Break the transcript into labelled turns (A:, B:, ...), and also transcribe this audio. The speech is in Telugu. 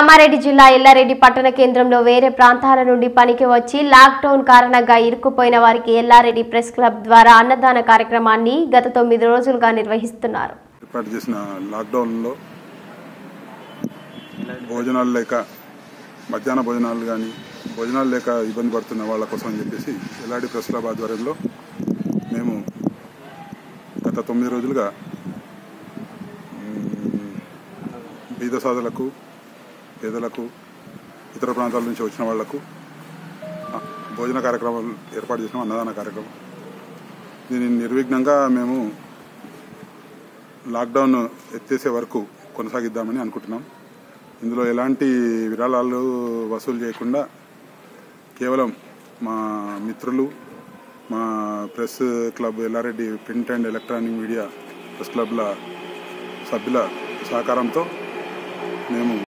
A: కామారెడ్డి జిల్లా ఎల్లారెడ్డి పట్టణ కేంద్రంలో వేరే ప్రాంతాల నుండి పనికి వచ్చి లాక్డౌన్ కారణంగా ఇరుక్కుపోయిన వారికి ఎల్లారెడ్డి ప్రెస్ క్లబ్ ద్వారా అన్నదాన కార్యక్రమాన్ని గత తొమ్మిది రోజులుగా నిర్వహిస్తున్నారు
B: ఏర్పాటు చేసిన లాక్డౌన్లో భోజనాలు లేక మధ్యాహ్న భోజనాలు కానీ భోజనాలు లేక ఇబ్బంది పడుతున్న వాళ్ళ కోసం అని చెప్పేసి ఎల్లాడి ప్రెస్ క్లబ్ ఆధ్వర్యంలో మేము గత తొమ్మిది రోజులుగా మ్, బీద సాధులకు పేదలకు ఇతర ప్రాంతాల నుంచి వచ్చిన వాళ్లకు ఆ, భోజన కార్యక్రమాలు ఏర్పాటు చేసినాం అన్నదాన కార్యక్రమం దీన్ని నిర్విఘ్నంగా మేము లాక్డౌన్ ఎత్తేసే వరకు కొనసాగిద్దామని అనుకుంటున్నాం ఇందులో ఎలాంటి విరాళాలు వసూలు చేయకుండా కేవలం మా మిత్రులు మా press club Yellareddy print and electronic media press క్లబ్ల సభ్యుల సహకారంతో మేము